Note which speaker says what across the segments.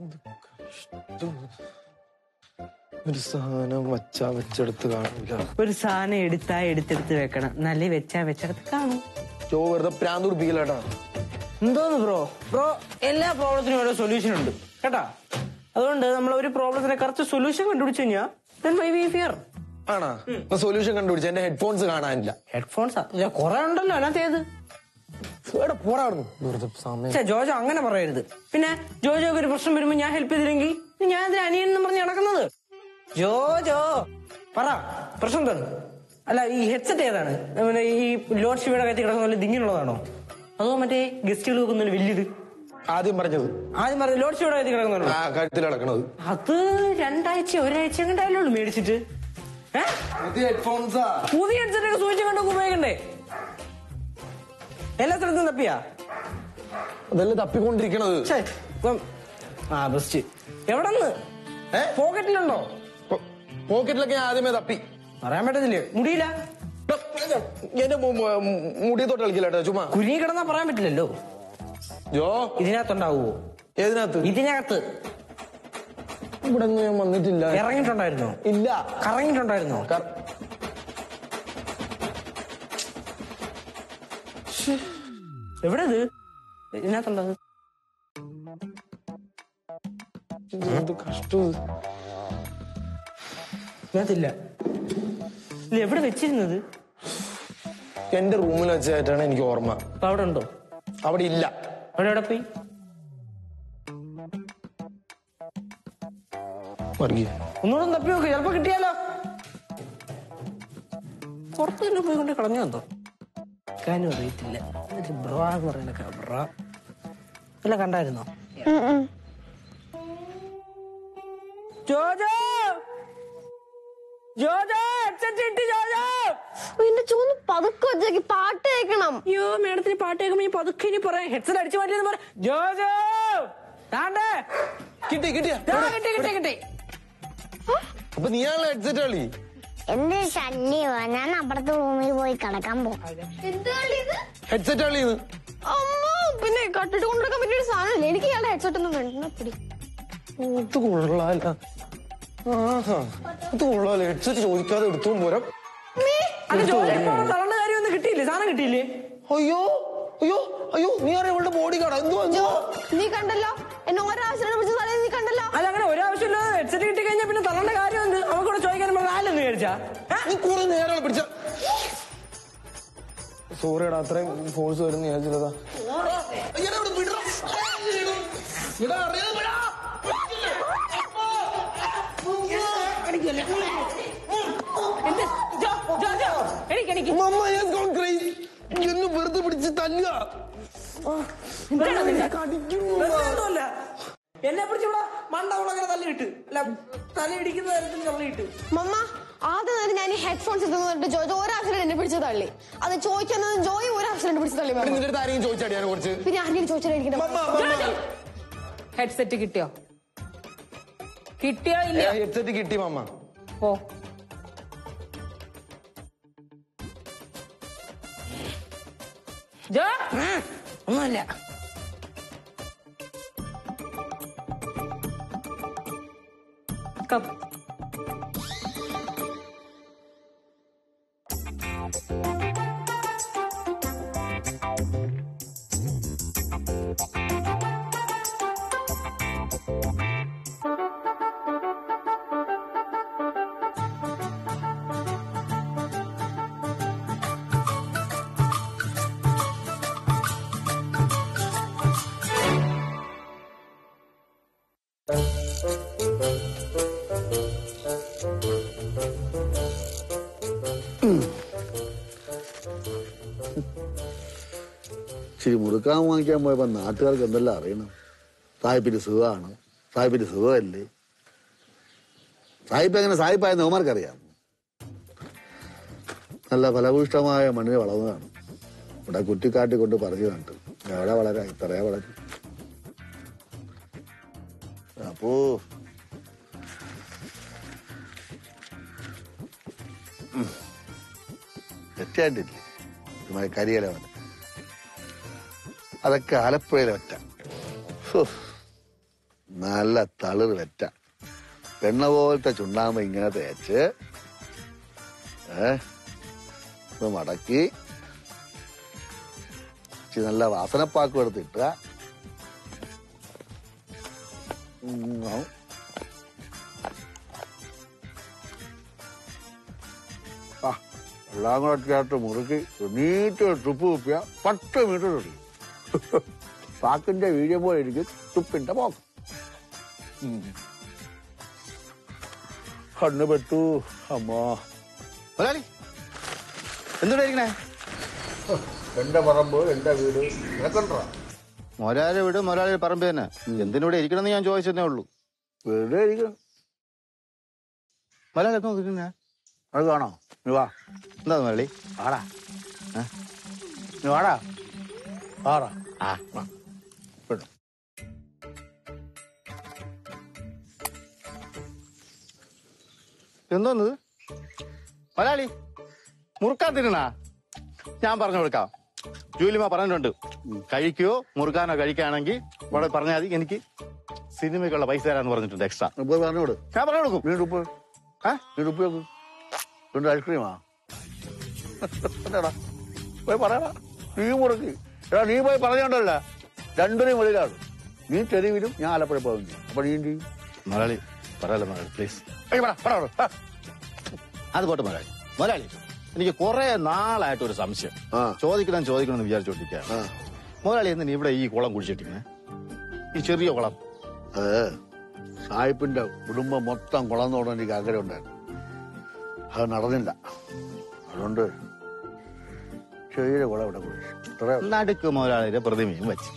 Speaker 1: ഒരു സാധനം വച്ചാ വെച്ചെടുത്ത് കാണില്ല
Speaker 2: ഒരു സാധനം എടുത്താ എടുത്തെടുത്ത് വെക്കണം നല്ല വെച്ചാ വെച്ചെടുത്ത് കാണും
Speaker 1: ജോ വെറുതെ പ്രാന്ത് ഉടുപ്പിക്കലട്ടാ
Speaker 2: എന്തോന്ന് ബ്രോ ബ്രോ എല്ലാ പ്രോബ്ലത്തിനും ഓരോ സൊല്യൂഷൻ ഉണ്ട് കേട്ടാ അതുകൊണ്ട് നമ്മൾ ഒരു പ്രോബ്ലത്തിന് കറക്റ്റ് സൊല്യൂഷൻ കണ്ടുപിടിച്ചു കഴിഞ്ഞാൽ then why we fear?
Speaker 1: ആണാ സൊല്യൂഷൻ കണ്ടുപിടിച്ച എന്റെ ഹെഡ്ഫോൺസ് കാണാനില്ല
Speaker 2: ഹെഡ്ഫോൺസ് കുറെ ഉണ്ടല്ലോ അതിനകത്ത് ഏത്
Speaker 1: എവിടെ പോടാടുന്നു വെറുതെ സമയം
Speaker 2: ഛെ, ജോജോ അങ്ങനെ പറയരുത് പിന്നെ ജോജോക്ക് ഒരു പ്രശ്നം വരുമ്പോ ഞാൻ ഹെൽപ്പ് ചെയ്തില്ലെങ്കിൽ പിന്നെ ഞാൻ അതിന് അനിയൻ എന്ന് പറഞ്ഞ് നടക്കുന്നത് ജോജോ പറ പ്രശ്നം എന്താണ് അല്ല ഈ ഹെഡ്സെറ്റ് ഏതാണ് പിന്നെ ഈ ലോഡ് ഷിവയുടെ കയറ്റി കിടക്കുന്ന പോലെ ഇതിങ്ങനെയുള്ളതാണോ അതോ മറ്റേ ഗസ്റ്റുകൾ വെക്കുന്ന വലിയത്
Speaker 1: ആദ്യം പറഞ്ഞത്
Speaker 2: ആദ്യം പറഞ്ഞു ലോഡ് ഷിവയുടെ കയറ്റി കിടക്കുന്നതാണോ
Speaker 1: ആ കഴുത്തിൽ കിടക്കണത്
Speaker 2: അത് രണ്ടാഴ്ച ഒരാഴ്ച കണ്ടായാലേ ഉള്ളൂ മേടിച്ചിട്ട് ഏ?
Speaker 1: പുതിയ ഹെഡ്ഫോൺസാ
Speaker 2: പുതിയ ഹെഡ്സെറ്റ് ഒക്കെ സൂചിച്ച് കണ്ടൊക്കെ ഉപയോഗിക്കണ്ടേ എല്ലാ സ്ഥലത്തും തപ്പിയാ
Speaker 1: അതല്ലേ തപ്പിക്കൊണ്ടിരിക്കണത്
Speaker 2: ഛേ, ഇപ്പം ആ ബെസ്റ്റ് എവിടെന്ന്
Speaker 1: ഏ?
Speaker 2: പോക്കറ്റിലുണ്ടോ
Speaker 1: പോ- പോക്കറ്റിലൊക്കെ ഞാൻ ആദ്യമേ തപ്പി
Speaker 2: പറയാൻ പറ്റത്തില്ലേ മുടിയില്ല
Speaker 1: എന്റെ മു- മു- മുടി തൊട്ട് കളിക്കില്ല ചുമ്മാ
Speaker 2: കുരുങ്ങി കിടന്നാ പറയാൻ പറ്റില്ലല്ലോ
Speaker 1: ജോ
Speaker 2: ഇതിനകത്തുണ്ടാവുമോ
Speaker 1: ഏതിനകത്ത്
Speaker 2: ഇതിനകത്ത്
Speaker 1: ഇവിടെ ഒന്നും ഞാൻ വന്നിട്ടില്ല
Speaker 2: ഇറങ്ങിയിട്ടുണ്ടായിരുന്നോ
Speaker 1: ഇല്ല
Speaker 2: കറങ്ങിയിട്ടുണ്ടായിരുന്നോ
Speaker 1: കർ-
Speaker 2: എവിടെ ഇത് ഇതിനകത്തുണ്ടത്
Speaker 1: എന്ത് കഷ്ടം ഇത്.
Speaker 2: ഇതിനകത്തില്ല ഇല്ല എവിടെ വെച്ചിരുന്നത്
Speaker 1: എന്റെ റൂമിൽ വെച്ചായിട്ടാണ് എനിക്ക് ഓർമ്മ
Speaker 2: അപ്പൊ അവിടെ ഉണ്ടോ
Speaker 1: അവിടെ ഇല്ല
Speaker 2: അവിടെ എവിടെ പോയി
Speaker 1: വർഗീയ
Speaker 2: ഒന്നുകൂടെ തപ്പി നോക്ക് ചിലപ്പോ കിട്ടിയാലോ പുറത്ത് തന്നെ പോയി കൊണ്ട് കളഞ്ഞു എന്തോ കാനും അറിയത്തില്ല എന്നിട്ട് ബ്രാ എന്ന് പറയുന്നൊക്കെ ബ്രാ അല്ല കണ്ടായിരുന്നോ ജോജോ ജോജോ headset ഇട്ട് ജോജോ
Speaker 3: എന്റെ ചൂന്ന് പതുക്കെ വെച്ചേക്ക് പാട്ട് കേൾക്കണം
Speaker 2: അയ്യോ മേഡത്തിന് പാട്ട് കേൾക്കുമ്പോ ഈ പതുക്കെ ഇനി പറയാം ഹെഡ്സെറ്റ് അടിച്ചു മാറ്റിയെന്ന് പറ ജോജോ താണ്ടേ
Speaker 1: കിട്ടി കിട്ടിയ
Speaker 2: ദാ കിട്ടി കിട്ടി കിട്ടി
Speaker 1: അപ്പൊ നീയാണല്ലോ ഹെഡ്സെറ്റ് കളി
Speaker 4: എന്ത് ശല്യമാ ഞാൻ അപ്പുറത്തെ റൂമിൽ പോയി കിടക്കാൻ പോകും
Speaker 1: ഹെഡ്സെറ്റ് കളിന്ന്
Speaker 3: അമ്മ പിന്നെ കട്ടിട്ട് കൊണ്ടുവരാൻ പറ്റിയ ഒരു സാധനമല്ലേ എനിക്ക് ഇയാളുടെ ഹെഡ്സെറ്റ് ഒന്നും വേണ്ട പിടി
Speaker 1: ഇത് കൊള്ളാല ആഹാ ഇത് കൊള്ളാല ഹെഡ്സെറ്റ് ചോദിക്കാതെ എടുത്തു പോരാ
Speaker 2: അത് ജോലി തളണ്ട കാര്യമൊന്നും കിട്ടിയില്ലേ സാധനം കിട്ടിയില്ലേ
Speaker 1: അയ്യോ അയ്യോ അയ്യോ നീ അറിയാം ഇവളുടെ ബോഡി കാർഡ് എന്തോ എന്തോ
Speaker 3: നീ കണ്ടല്ലോ എന്നെ ഒരാവശ്യം പിടിച്ച തലയിൽ നീ കണ്ടല്ലോ
Speaker 2: അല്ല അങ്ങനെ ഒരാവശ്യമില്ലാതെ ഹെഡ്സെറ്റ് കിട്ടി കഴിഞ്ഞാൽ പിന്നെ തള്ളേണ്ട കാര്യം എന്ത് നമുക്കൂടെ ചോദിക്കാൻ നാലെന്ന് വിചാരിച്ചാ
Speaker 1: നീ കുറെ നേരം പിടിച്ച സോറിയടാ അത്രയും ഫോഴ്സ് വരുന്ന വിചാരിച്ചില്ലതാ എന്നെ വെറുതെ പിടിച്ച് തല്ലുക
Speaker 2: ഒന്നുമല്ല. എന്നെ പിടിച്ചിവിടെ മണ്ട ഉളങ്ങനെ തള്ളിയിട്ട് അല്ല തല ഇടിക്കുന്ന തരത്തിൽ തള്ളിയിട്ട്
Speaker 3: മമ്മ ആദ്യം തന്നെ ഞാൻ ഈ ഹെഡ്ഫോൺസ് ഇട്ടുന്നിട്ട് ജോജോ ഒരാവശ്യം എന്നെ പിടിച്ച് തള്ളി അത് ചോദിക്കുന്നത് ജോയി ഒരാവശ്യം എന്നെ പിടിച്ച് തള്ളി
Speaker 1: എടി,
Speaker 3: മമ്മ.
Speaker 1: നിന്റെ അടുത്ത് ആരെങ്കിലും ചോദിച്ചാടി അതിനെ കുറിച്ച്
Speaker 3: പിന്നെ ആരെങ്കിലും ചോദിച്ചാൽ എനിക്ക്
Speaker 5: ഹെഡ്സെറ്റ് കിട്ടിയോ കിട്ടിയോ ഇല്ല
Speaker 1: ഹെഡ്സെറ്റ് കിട്ടി മമ്മ
Speaker 5: ഓ ജോ
Speaker 2: ഒന്നുമല്ല
Speaker 5: കം
Speaker 6: ഇച്ചിരി മുറുക്കാൻ വാങ്ങിക്കാൻ പോയപ്പോ നാട്ടുകാർക്ക് എന്തെല്ലാം അറിയണം സാഹിബിന്റെ സുഖമാണ് സാഹിബിന്റെ സുഖമല്ലേ സാഹിബ് എങ്ങനെ സാഹിബായ നോമാർക്കറിയാം നല്ല ഫലഭൂഷ്ടമായ മണ്ണിൽ വളർന്നതാണ് ഇവിടെ കുറ്റിക്കാട്ടി കൊണ്ട് പറഞ്ഞു കണ്ടു എവിടെ വളരാ ഇത്രയാ വളരും അപ്പോ തെറ്റായിട്ടില്ലേ ഇതുമായി കരിയില വന്ന് അതൊക്കെ ആലപ്പുഴയിലെ ഒറ്റ ഹോ. നല്ല തളിർ വെറ്റ വെണ്ണ പോലത്തെ ചുണ്ണാമ്പ് ഇങ്ങനെ തേച്ച് ഏ ഇത് മടക്കി ഇച്ചിരി നല്ല വാസനപ്പാക്കും എടുത്തിട്ട ആ എല്ലാം കൂടെ ചേർത്ത് മുറുക്കി നീറ്റ് തുപ്പ് കുപ്പിയ പത്ത് മീറ്റർ കിട്ടി പാക്കിന്റെ വീര്യം പോലെ ഇരിക്കും തുപ്പിന്റെ പോക്ക് ഉം. കണ്ണ് പെട്ടു അമ്മോ
Speaker 7: മുതലാളി എന്തുടെ ഇരിക്കണേ
Speaker 6: എന്റെ പറമ്പ് എന്റെ വീട് നിനക്കണ്ടാ
Speaker 7: മൊരാരെ വീട് മൊരാളി പറമ്പ് തന്നെ എന്തിനൂടെ ഇരിക്കണമെന്ന് ഞാൻ ചോദിച്ചതേ ഉള്ളൂ
Speaker 6: വീട് ഇരിക്കണം
Speaker 7: മൊരാളി എപ്പോ ഇരിക്കണേ
Speaker 6: അത് കാണോ നീ വാ
Speaker 7: എന്താ മൊരാളി
Speaker 6: വാടാ ഏ? നീ വാടാ വാടാ
Speaker 7: ആ
Speaker 6: പെട്ടു
Speaker 7: എന്തോന്നത് മലയാളി മുറുക്കാൻ തിന്നണ ഞാൻ പറഞ്ഞു കൊടുക്കാം ജൂലിമ പറഞ്ഞിട്ടുണ്ട് കഴിക്കോ മുറുക്കാനോ കഴിക്കുകയാണെങ്കിൽ ഇവിടെ പറഞ്ഞാൽ മതി എനിക്ക് സിനിമയ്ക്കുള്ള പൈസ തരാന്ന് പറഞ്ഞിട്ടുണ്ട് എക്സ്ട്രാ
Speaker 6: നീ പോയി പറഞ്ഞോട്
Speaker 7: ഞാൻ പറഞ്ഞു കൊടുക്കും
Speaker 6: നീ ഉപ്പ്
Speaker 7: ഏ?
Speaker 6: നീ ഉപ്പ് നോക്ക് രണ്ട് ഐസ്ക്രീമാ എന്താടാ പോയി പറയടാ നീ മുറുക്കി എടാ നീ പോയി പറഞ്ഞോണ്ടല്ല രണ്ടിനെയും വെളിയിലാണ് നീ തെരുവിലും ഞാൻ ആലപ്പുഴ പോകുന്നു അപ്പൊ നീ എന്ത് ചെയ്യും
Speaker 7: മലയാളി പറയല്ല മലയാളി പ്ലീസ്
Speaker 6: ഏയ് പറ, പറ, പറ. ആ.
Speaker 7: അത് പോട്ടെ മലയാളി മലയാളി എനിക്ക് കുറെ നാളായിട്ട് ഒരു സംശയം
Speaker 6: ആ.
Speaker 7: ചോദിക്കണം ചോദിക്കണം എന്ന് വിചാരിച്ചോണ്ടിരിക്കുക
Speaker 6: ആ.
Speaker 7: മുതലാളി എന്തിനാ ഇവിടെ ഈ കുളം കുഴിച്ചിട്ടിങ്ങനെ ഈ ചെറിയ കുളം
Speaker 6: അത് സായിപ്പിന്റെ കുടുംബം മൊത്തം കുളം തോടാൻ എനിക്ക് ആഗ്രഹം ഉണ്ടായിരുന്നു അത് നടന്നില്ല അതുകൊണ്ട് ചെറിയ കുളം ഇവിടെ കുഴിച്ചു ഇത്രേ ഉള്ളൂ.
Speaker 7: നടുക്ക് മുതലാളിയുടെ പ്രതിമയും വെച്ച്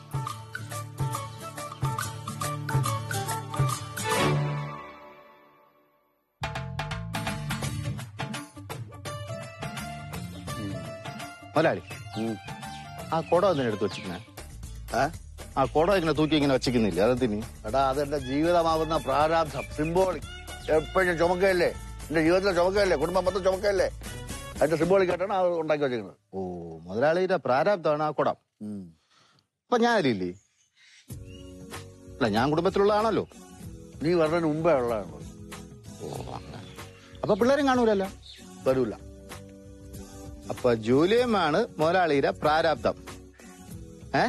Speaker 7: മുതലാളി
Speaker 6: ഉം.
Speaker 7: ആ കുടം എന്തിനാ എടുത്ത് വെച്ചിരിക്കണേ
Speaker 6: ഏ?
Speaker 7: ആ കുടം ഇങ്ങനെ തൂക്കി ഇങ്ങനെ വെച്ചിരിക്കുന്നില്ല അതെന്തിന്
Speaker 6: എടാ അതെന്റെ ജീവിതമാകുന്ന പ്രാരാബ്ധം സിംബോളിക് എപ്പോഴും ചുമക്കയല്ലേ എന്റെ ജീവിതത്തിലെ ചുമക്കയല്ലേ കുടുംബം മൊത്തം ചുമക്കയല്ലേ അതിന്റെ സിംബോളിക് ആയിട്ടാണ് അത് ഉണ്ടാക്കി വെച്ചിരിക്കുന്നത്
Speaker 7: ഓ മുതലാളിയുടെ പ്രാരാബ്ദമാണ് ആ കുടം അപ്പൊ ഞാനില്ലേ അല്ല ഞാൻ കുടുംബത്തിലുള്ളതാണല്ലോ
Speaker 6: നീ വരുന്നതിന് മുമ്പേ ഉള്ളതാണ്
Speaker 7: ഓ അങ്ങനെ അപ്പൊ പിള്ളേരും കാണൂലല്ലോ
Speaker 6: വരൂല
Speaker 7: അപ്പൊ ജൂലിയമാണ് മുതലാളിയുടെ പ്രാരാബ്ദം ഏ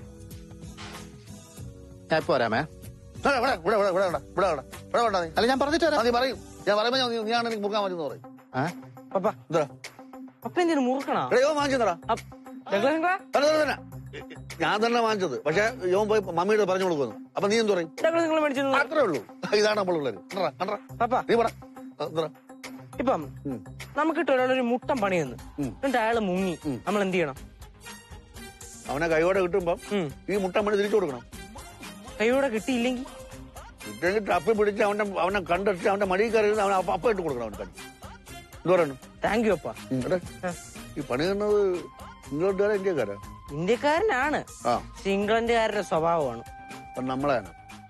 Speaker 7: ഞാൻ ഇപ്പൊ വരാമേ
Speaker 6: ഇവിടെ, ഇവിടെ, ഇവിടെ, ഇവിടെ, ഇവിടെ, ഇവിടെ, ഇവിടെ, ഇവിടെ വേണ്ട നീ.
Speaker 7: അല്ല ഞാൻ പറഞ്ഞിട്ട്
Speaker 6: ആ,
Speaker 7: വരാം
Speaker 6: നീ പറയും ഞാൻ പറയുമ്പോ ഞാൻ- നീ- നീയാണ് എനിക്ക് മുക്കാൻ പറ്റുന്ന പറയും
Speaker 7: ഏ?
Speaker 2: പപ്പ
Speaker 6: എന്താ
Speaker 2: പപ്പ എന്തിനു മുറുക്കണോ
Speaker 6: എടാ യോ വാങ്ങിച്ചതാ
Speaker 2: അപ്പ് ഡഗ്ലസ് അങ്കിളാ?
Speaker 6: ഞാൻ തന്നെ വാങ്ങിച്ചത് പക്ഷെ യോൻ പോയി മമ്മിയുടെ പറഞ്ഞു കൊടുക്കുന്നു അപ്പൊ നീ എന്ത് പറയും
Speaker 2: ഡഗ്ലസ് അങ്കിൾ മേടിച്ചത്
Speaker 6: അത്രേ ഉള്ളൂ ഇതാണ് നമ്മൾ പിള്ളേര് കണ്ടറാ, കണ്ടറാ.
Speaker 2: പപ്പ
Speaker 6: നീ പറ എന്താ
Speaker 2: ഇപ്പം നമുക്കിട്ട് ഒരാളൊരു മുട്ടം പണി തന്നു എന്നിട്ട് അയാള് മുങ്ങി നമ്മൾ എന്ത് ചെയ്യണം
Speaker 6: അവനെ കൈയോടെ കിട്ടുമ്പം
Speaker 2: ഉം.
Speaker 6: ഈ മുട്ട മണി തിരിച്ചു കൊടുക്കണം
Speaker 2: കൈയോടെ കിട്ടിയില്ലെങ്കിൽ
Speaker 6: കിട്ടിയെങ്കിൽ ടപ്പി പിടിച്ച് അവന്റെ അവനെ കണ്ടെടുത്ത് അവന്റെ മടിയിൽ കയറി ഇരുന്ന് അവനെ അപ്പ അപ്പ ഇട്ട് കൊടുക്കണം അവന് കണ്ടു എന്ത് പറയണം
Speaker 2: താങ്ക് യു അപ്പ
Speaker 6: എടാ, ഈ പണി തന്നത് ഇംഗ്ലണ്ടുകാരാ ഇന്ത്യക്കാരാ
Speaker 2: ഇന്ത്യക്കാരനാണ്
Speaker 6: ആ
Speaker 2: പക്ഷെ ഇംഗ്ലണ്ടുകാരുടെ സ്വഭാവമാണ്
Speaker 6: അപ്പൊ നമ്മളെയാണ്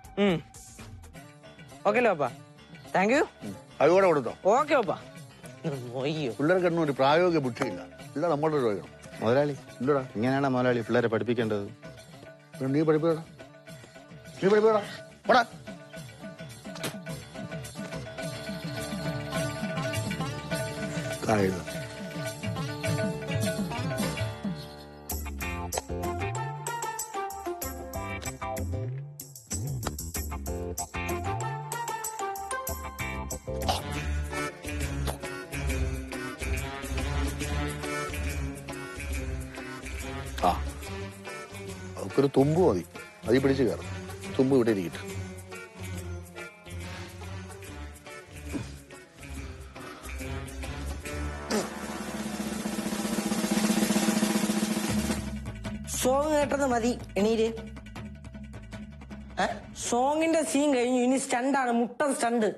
Speaker 2: ഓക്കെ അല്ലേ പപ്പ താങ്ക് യു
Speaker 6: കൈയോടെ കൊടുത്തോ
Speaker 2: ഓക്കെ പപ്പ ഒയ്യോ
Speaker 6: പിള്ളേർക്കൊന്നും ഒരു പ്രായോഗിക ബുദ്ധിയില്ല ഇല്ല നമ്മുടെ രോഗം
Speaker 7: മുതലാളി
Speaker 6: ഇല്ലടാ
Speaker 7: ഇങ്ങനെയാണ് മുതലാളി പിള്ളേരെ പഠിപ്പിക്കേണ്ടത്
Speaker 6: നീ പഠിപ്പിക്കടാ നീ പഠിപ്പിക്കടാ പോടാ കായിക ആ അവക്കൊരു തുമ്പ് മതി അതിൽ പിടിച്ച് കയറും തുമ്പ് ഇവിടെ ഇരിക്കട്ടെ
Speaker 2: സോങ് കേട്ടത് മതി എണീര് സോങ്ങിന്റെ സീൻ കഴിഞ്ഞു ഇനി സ്റ്റണ്ടാണ് മുട്ടൻ സ്റ്റണ്ട്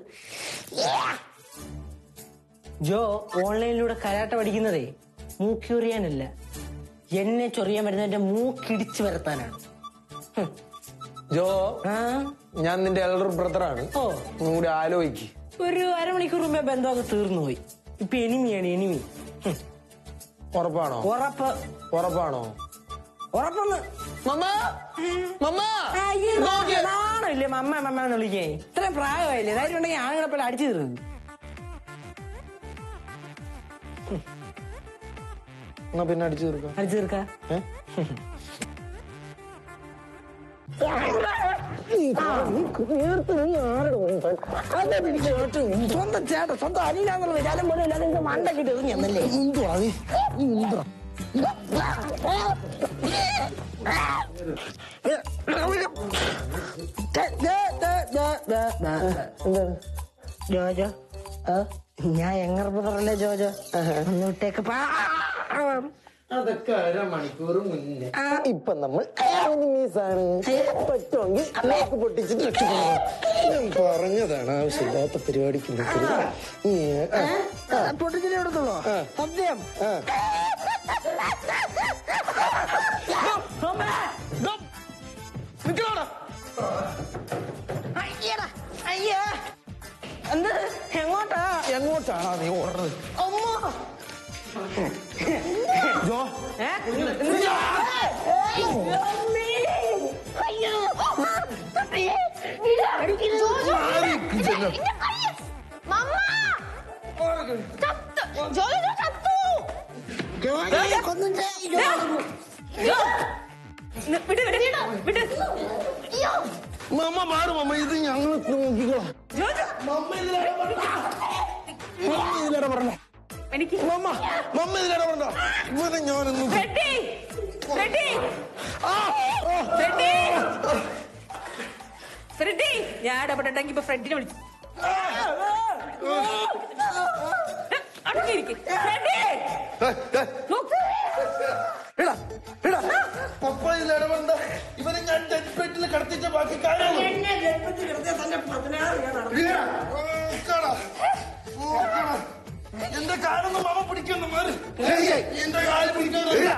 Speaker 2: ജോ ഓൺലൈനിലൂടെ കരാട്ട പഠിക്കുന്നതേ മൂക്കിയൊറിയാനല്ല എന്നെ ചൊറിയാൻ വരുന്നതിന്റെ മൂക്കിടിച്ചു വരുത്താനാണ് ഹും.
Speaker 1: ജോ
Speaker 2: ആ
Speaker 1: ഞാൻ നിന്റെ എൽഡർ ബ്രദറാണ്
Speaker 2: ഓ
Speaker 1: ഒന്നും കൂടി ആലോചിക്ക്
Speaker 2: ഒരു അരമണിക്കൂർ മുമ്പേ ബന്ധമൊക്കെ തീർന്നു പോയി ഇപ്പൊ എനിമിയാണ് എനിമി ഹും.
Speaker 1: ഉറപ്പാണോ
Speaker 2: ഉറപ്പ്
Speaker 1: ഉറപ്പാണോ
Speaker 2: ഉറപ്പൊന്ന്
Speaker 1: മമ്മ മമ്മ
Speaker 2: ആണല്ലേ മമ്മ മമ്മ എന്ന് വിളിക്കേ ഇത്രയും പ്രായമായില്ലേ ധൈര്യം ഉണ്ടെങ്കിൽ ആണുങ്ങളെ പോലെ അടിച്ചു തീർക്കും
Speaker 1: എന്നാ പിന്നെ അടിച്ചു തീർക്കാം
Speaker 2: അടിച്ചു തീർക്കാ സ്വന്തം ചേട്ടൻ സ്വന്തം അനിലാന്നുള്ള വിചാരം പോലും ഇല്ലാതെ നിന്റെ മണ്ടക്കിട്ട് എറിഞ്ഞു എന്നല്ലേ
Speaker 1: എന്തുവാ നീ നീ എന്തുവാ എന്താണ്
Speaker 2: ജോജോ ഞാൻ എങ്ങനെ പറഞ്ഞല്ലേ ജോജോ ഒന്ന് വിട്ടേക്ക് പാവം.
Speaker 1: അതൊക്കെ അരമണിക്കൂർ മുന്നേ ഇപ്പൊ നമ്മൾ ആണ് പറ്റുമെങ്കിൽ ലോക്ക് പൊട്ടിച്ചിട്ട് രക്ഷപ്പെടണം ഞാൻ പറഞ്ഞതാണ് ആവശ്യമില്ലാത്ത പരിപാടിക്ക് നിൽക്കരുത്. നീ, ആ, ആ,
Speaker 2: പൊട്ടിച്ചിട്ടേ എടുത്തുള്ളൂ സത്യം
Speaker 1: ആ. നിക്കണോടാ
Speaker 2: അയ്യടാ അയ്യേ എന്ത് എങ്ങോട്ടാ
Speaker 1: എങ്ങോട്ടാണോ നീ ഓടുന്നത്
Speaker 2: അമ്മ
Speaker 1: ജോ
Speaker 2: ഏ?
Speaker 3: മമ്മ ചത്തു ജോജോ ചത്തു
Speaker 5: വിട് വിട് വിട്
Speaker 3: അയ്യോ
Speaker 1: മമ്മ മാറും മമ്മ ഇത് ഞങ്ങൾ നോക്കിക്കോളാം
Speaker 5: ജോജോ
Speaker 1: മമ്മ ഇതിലേടെ പറഞ്ഞ മമ്മ ഇതിലേടെ പറഞ്ഞ
Speaker 5: എനിക്ക്
Speaker 1: മമ്മ മമ്മ ഇതിലേടെ പറഞ്ഞ ഇവനെ ഞാനൊന്നും
Speaker 5: റെഡി റെഡി
Speaker 1: ആ, ആ.
Speaker 5: റെഡി ഫ്രെഡി ഞാൻ ഇടപെട്ടുണ്ടെങ്കിൽ ഇപ്പൊ ഫ്രണ്ടിനെ വിളിച്ചു അടങ്ങിയിരിക്കും ഫ്രെഡി
Speaker 1: എടാ, എടാ, പപ്പ ഇതിലേടെ പറഞ്ഞ ഇവനെ ഞാൻ ഡെഡ് ബെഡിൽ കടത്തിച്ച ബാക്കി കാര്യമാണ് ഇല്ലടാ. നോക്കടാ. നോക്കടാ. എന്റെ കാലൊന്നും മമ്മ പിടിക്കുന്നു മാറി എന്റെ കാല് പിടിക്കുന്നു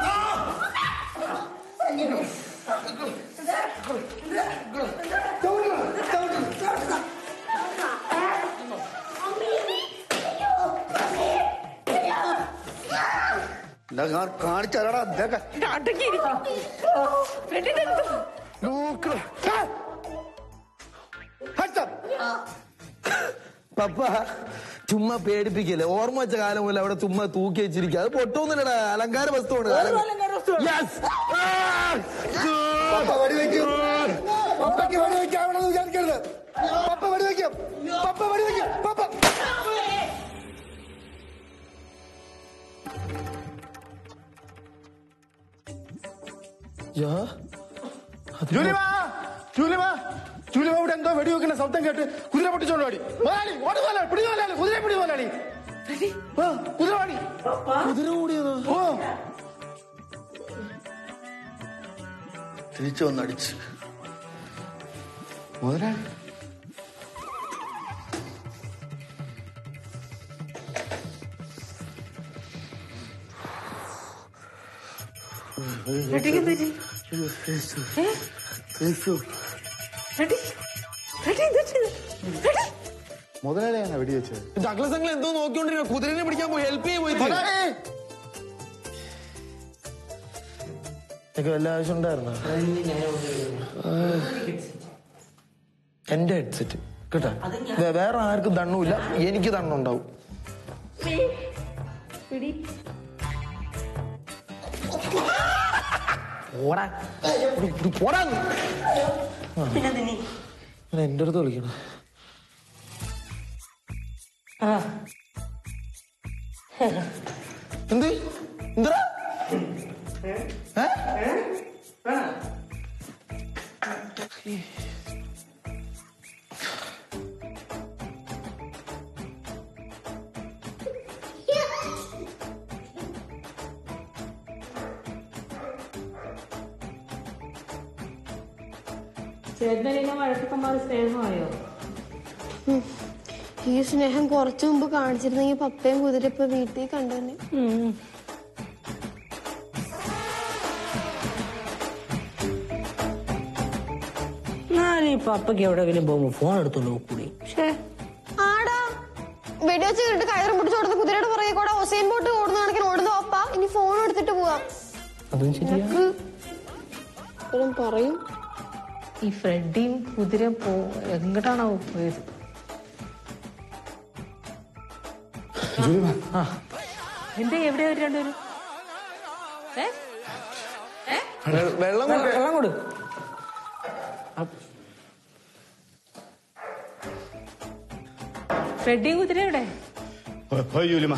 Speaker 6: കാണിച്ചാലടാ ഇതൊക്കെ
Speaker 5: അടങ്ങിയിരിക്കും ഫ്രെഡി
Speaker 1: നോക്കടാ.
Speaker 6: ഹസ്തം.
Speaker 1: പപ്പ ചുമ്മാ പേടിപ്പിക്കില്ല ഓർമ്മ വെച്ച കാലം മുതൽ അവിടെ ചുമ്മാ തൂക്കി വെച്ചിരിക്കുക അത് പൊട്ടൊന്നുമില്ലടാ അലങ്കാര വസ്തുവാണ് Yes. Ah!
Speaker 6: പപ്പ വെടിവെക്കും പപ്പയ്ക്ക് വെടിവെക്കാവണമെന്ന് വിചാരിക്കരുത് പപ്പ വെടിവെക്കും പപ്പ വെടിവെക്കും പപ്പ
Speaker 1: യാ.
Speaker 7: ജൂലിമ ജൂലിമ ജൂലിമ ഇവിടെ എന്തോ വെടിവെക്കുന്ന ശബ്ദം കേട്ട് കുതിര പൊട്ടിച്ചോണ്ട് ഓടി മുതലാളി ഓടി മുതലാളി പിടി മുതലാളി കുതിര പിടി മുതലാളി ആ, കുതിര ഓടി
Speaker 1: കുതിര കൂടിയതോ
Speaker 7: ഓ
Speaker 6: തിരിച്ചു വന്നടിച്ച് മുതലാളി
Speaker 5: ഫ്രെഡിക്ക് പറ്റി ഫ്രെഡി ഫ്രെഡി എന്താ ചെയ്തത്? ഫ്രെഡി
Speaker 7: മുതലാളിയാണ് വെടിവെച്ചത്
Speaker 1: ഡഗ്ലസ് അങ്ങൾ എന്തോ നോക്കിക്കൊണ്ടിരിക്കുക കുതിരനെ പിടിക്കാൻ പോയി ഹെൽപ്പ് ചെയ്യാൻ പോയി എനിക്ക് വല്ല ആവശ്യം ഉണ്ടായിരുന്നോ എന്റെ ഹെഡ്സെറ്റ് കേട്ടാ വേ- വേറെ ആർക്കും ദണ്ണുമില്ല എനിക്ക് ദണ്ണുണ്ടാവും പോടാ ഇവിടെ- ഇവിടെ പോടാ നീ. ഇവൻ എന്റെ അടുത്ത് വിളിക്കണം എന്ത് എന്തടാ ഏ?
Speaker 5: ചേട്ടനെ വഴക്കൊക്കെ മാറി സ്നേഹമായോ
Speaker 3: ഈ സ്നേഹം കുറച്ചു മുമ്പ് കാണിച്ചിരുന്നെങ്കിൽ പപ്പയും കുതിര ഇപ്പൊ വീട്ടിൽ കണ്ടുതന്നെ
Speaker 2: ഞാൻ ഈ പപ്പയ്ക്ക് എവിടെയെങ്കിലും പോകുമ്പോ ഫോൺ എടുത്തോണ്ട് കൂടി പക്ഷേ
Speaker 3: ആടാ വെടിവെച്ച് കണ്ടിട്ട് കയറും പിടിച്ച് കൊടുത്ത് കുതിരയുടെ പുറകെ കൂടെ ഒസൈൻ ബോട്ട് ഓടുന്ന കണക്കിന് ഓടുന്ന പപ്പ ഇനി ഫോൺ എടുത്തിട്ട് പോവാം
Speaker 2: അതും ശരിയാ
Speaker 3: ഇവരും പറയും
Speaker 5: ഈ ഫ്രെഡിയും കുതിര പോ എങ്ങോട്ടാണോ പോയത് എന്താ എവിടെയാ ഒരു രണ്ടുപേരും ഏ ഏ
Speaker 2: വെള്ളം കൊട്, വെള്ളം കൊടു
Speaker 5: ഫ്രെഡിയും കുതിര എവിടെ
Speaker 7: പോയി, പോയി ജൂലിമ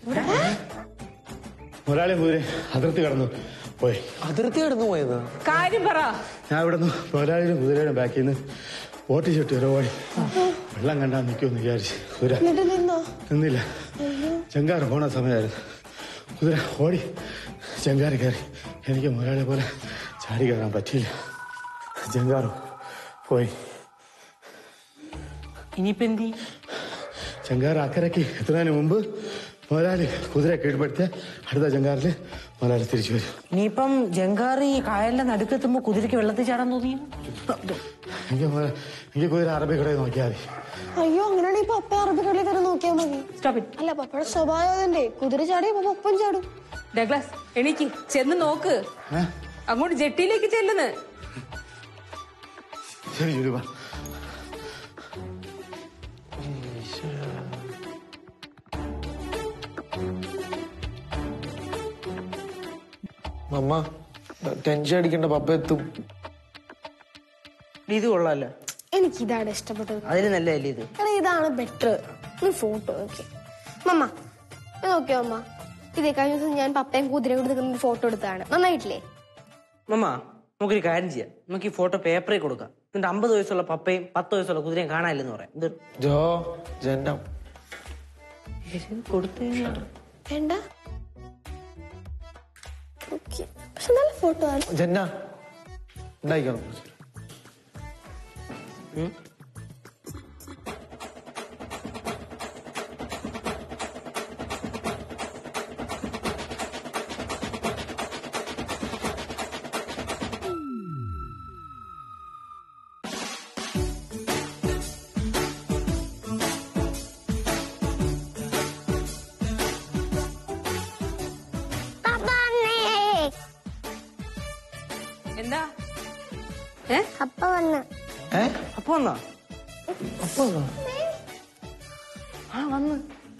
Speaker 7: ഒരാളെ കുതിരെ അതിർത്തി കടന്നു പോയി
Speaker 1: അതിർത്തി കടന്നു പോയത്
Speaker 5: കാര്യം പറ
Speaker 7: ഞാൻ ഇവിടെ നിന്ന് ഒരാളിലും കുതിരയുടെ ബാക്കിൽ നിന്ന് ഓട്ടിച്ചിട്ട് ഒരു ഓടി വെള്ളം കണ്ടാൽ നിൽക്കുമെന്ന് വിചാരിച്ച് കുതിര
Speaker 3: എന്നിട്ട് നിന്നോ
Speaker 7: നിന്നില്ല ചെങ്കാറ് പോണ സമയമായിരുന്നു കുതിര ഓടി ചെങ്കാറ് കയറി എനിക്ക് മുതലാളി പോലെ ചാടി കയറാൻ പറ്റിയില്ല ചെങ്കാറ് പോയി
Speaker 2: ഇനിയിപ്പോ എന്ത് ചെയ്യും?
Speaker 7: ചെങ്കാറ് അക്കരയ്ക്ക് എത്തുന്നതിന് മുമ്പ് മുതലാളി കുതിര കീഴ്പ്പെടുത്തിയ അടുത്ത ചെങ്കാറിൽ മുതലാളി തിരിച്ചു വരും
Speaker 2: ഇനിയിപ്പം ജങ്കാറി കായലിന്റെ നടുക്കെത്തുമ്പോ കുതിരക്ക് വെള്ളത്തിൽ ചാടാൻ തോന്നി
Speaker 7: എനിക്ക് മുതല- എനിക്ക് കുതിര അറബിക്കടയിൽ നോക്കിയാൽ മതി
Speaker 3: അയ്യോ അങ്ങനെയാണെങ്കിൽ പപ്പ അറബിക്കടലിൽ കയറി നോക്കിയാൽ മതി
Speaker 5: സ്റ്റോപ്പ് ഇറ്റ്
Speaker 3: അല്ല പപ്പയുടെ സ്വഭാവം അതല്ലേ കുതിര ചാടി പപ്പ ഒപ്പം ചാടും
Speaker 5: ഡഗ്ലാസ് എണീക്ക് ചെന്ന് നോക്ക്
Speaker 7: ഏ?
Speaker 5: അങ്ങോട്ട് ജെട്ടിയിലേക്ക് ചെല്ലുന്ന്
Speaker 7: ശരി ജുലുമ
Speaker 1: മമ്മ ടെൻഷൻ അടിക്കേണ്ട പപ്പ എത്തും
Speaker 2: ഇത് കൊള്ളാലോ
Speaker 3: എനിക്ക് ഇതാണ് ഇഷ്ടപ്പെട്ടത്
Speaker 2: അതിന് നല്ലതല്ലേ ഇത്
Speaker 3: എടാ ഇതാണ് ബെറ്റർ നീ ഫോട്ടോ നോക്കി മമ്മ ഇത് നോക്കിയോ അമ്മ ഇതേ കഴിഞ്ഞ ദിവസം ഞാൻ പപ്പയും കുതിരയും കൂടി നിൽക്കുന്ന ഫോട്ടോ എടുത്താണ് നന്നായിട്ടില്ലേ
Speaker 2: മമ്മ നമുക്കൊരു കാര്യം ചെയ്യാം നമുക്ക് ഈ ഫോട്ടോ പേപ്പറിൽ കൊടുക്കാം എന്നിട്ട് അമ്പത് വയസ്സുള്ള പപ്പയും പത്ത് വയസ്സുള്ള കുതിരയും കാണാനില്ലെന്ന് പറയാം ഇത്
Speaker 1: ജോ ജെന്റം
Speaker 2: കൊടുത്തു
Speaker 3: വേണ്ട ഓക്കെ പക്ഷെ നല്ല ഫോട്ടോ ആണ്
Speaker 1: ജന്ന ഉണ്ടായിക്കണം
Speaker 4: പപ്പ വന്നേ
Speaker 5: എന്താ ഏ
Speaker 4: അപ്പ വന്ന്
Speaker 1: ഏ
Speaker 2: അപ്പൊ വന്നാ
Speaker 1: അപ്പൊ വന്നോ?
Speaker 2: ആ വന്ന്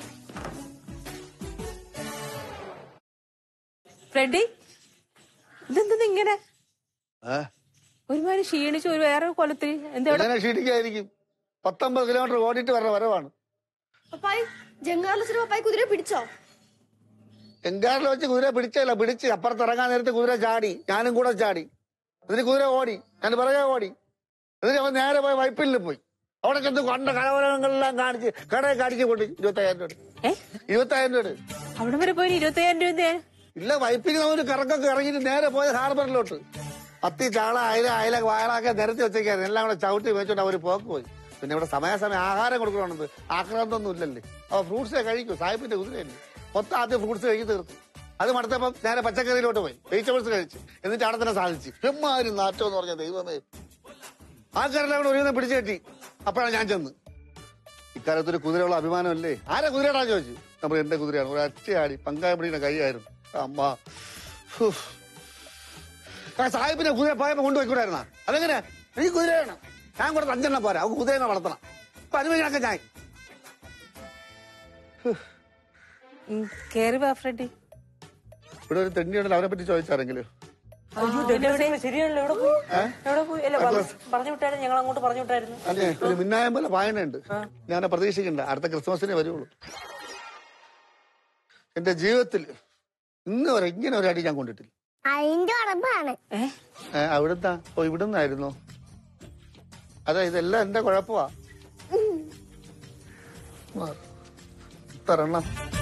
Speaker 5: ഫ്രെഡി ഇതെന്താ ഇങ്ങനെ
Speaker 6: ഏ?
Speaker 5: ഒരുമാതിരി ക്ഷീണിച്ച് ഒരു വേറെ കൊലത്തിൽ എന്താ ഇവിടെ
Speaker 6: എങ്ങനെ ക്ഷീണിക്കായിരിക്കും പത്തൊമ്പത് കിലോമീറ്റർ ഓടിയിട്ട് വരണ വരവാണ്
Speaker 3: പപ്പായി ജങ്കാറിലെ പപ്പായി കുതിര പിടിച്ചോ
Speaker 6: എങ്കാറിൽ വെച്ച് കുതിര പിടിച്ചല്ല പിടിച്ച് അപ്പുറത്ത് ഇറങ്ങാൻ നേരത്തെ കുതിര ചാടി ഞാനും കൂടെ ചാടി എന്നിട്ട് കുതിര ഓടി ഞാൻ പുറകെ ഓടി എന്നിട്ട് അവൻ നേരെ പോയി വൈപ്പിലിൽ പോയി അവിടെ ചെന്ന് കണ്ട കലവരങ്ങളെല്ലാം കാണിച്ച് കടയെ കാണിച്ച് കൊണ്ട് ഇരുപത്തയ്യായിരം രൂപ
Speaker 5: ഏ
Speaker 6: ഇരുപത്തയ്യായിരം രൂപ
Speaker 5: അവിടെ വരെ പോയി ഇരുപത്തയ്യായിരം രൂപ എന്തിനാ?
Speaker 6: ഇല്ല വൈപ്പിൽ നമ്മൾ കറക്കൊക്കെ ഇറങ്ങിയിട്ട് നേരെ പോയത് ഹാർബറിലോട്ട് അത്തി ചാള അയല അയല വാഴാക്കെ നിരത്തി വെച്ചേക്കായിരുന്നു എല്ലാം കൂടെ ചവിട്ടി വെച്ചോണ്ട് അവർ പോക്ക് പോയി പിന്നെ ഇവിടെ സമയാസമയം ആഹാരം കൊടുക്കണമെന്നത് ആക്രാന്തൊന്നും ഇല്ലല്ലേ അപ്പൊ ഫ്രൂട്ട്സേ കഴിക്കൂ സാഹിബിന്റെ കുതിരയല്ലേ മൊത്തം ആദ്യം ഫ്രൂട്ട്സ് കഴിച്ച് തീർത്തു അത് മടുത്തപ്പം നേരെ പച്ചക്കറിയിലോട്ട് പോയി വെജിറ്റബിൾസ് കഴിച്ച് എന്നിട്ട് അവിടെ തന്നെ സാധിച്ചു എമ്മാരും നാറ്റം എന്ന് പറഞ്ഞ ദൈവമേ ആൾക്കാരെല്ലാം കൂടെ ഒരു പിടിച്ചു കെട്ടി അപ്പോഴാണ് ഞാൻ ചെന്ന് ഇക്കാലത്ത് ഒരു കുതിരയുള്ള അഭിമാനമല്ലേ ആരാ കുതിരയാടാ ചോദിച്ചു നമ്മൾ എന്റെ കുതിരയാണ് ഒരു അച്ചയാടി പങ്കായ പിടിക്കുന്ന കൈയായിരുന്നു അമ്മ ഹൂ. ആ സാഹിബിന്റെ കുതിര പോയപ്പോ കൊണ്ടുപോയിക്കൂടായിരുന്ന അതെങ്ങനെ എനിക്ക് കുതിര വേണം ഞാൻ കൂടെ അഞ്ചെണ്ണം പോരാ അവർക്ക് കുതിരനെ വളർത്തണം അപ്പൊ അനുഭവിക്കണൊക്കെ ഞാൻ
Speaker 5: ഉം, കേറി വാ ഫ്രെഡി
Speaker 6: ഇവിടെ ഒരു തെണ്ടിയുണ്ടല്ലോ അവരെ പറ്റി ചോദിച്ചാരെങ്കിലും
Speaker 2: അയ്യോ ഡെലിവറി ശരിയാണല്ലോ എവിടെ പോയി എവിടെ പോയി അല്ല പറ- പറഞ്ഞു വിട്ടായിരുന്നു ഞങ്ങൾ അങ്ങോട്ട് പറഞ്ഞു വിട്ടായിരുന്നു
Speaker 6: അല്ലേ ഒരു മിന്നായം പോലെ വായനയുണ്ട് ഞാൻ പ്രതീക്ഷിക്കണ്ട അടുത്ത ക്രിസ്മസിനെ വരുള്ളൂ എന്റെ ജീവിതത്തിൽ ഇന്ന് വരെ ഇങ്ങനെ ഒരു അടി ഞാൻ കൊണ്ടിട്ടില്ല
Speaker 4: അതിന്റെ ഉറപ്പാണ്
Speaker 6: ഏ, അവിടുന്നാ ഓ ഇവിടുന്നായിരുന്നോ അതെ ഇതെല്ലാം എന്റെ കുഴപ്പമാ ഇത്ര എണ്ണം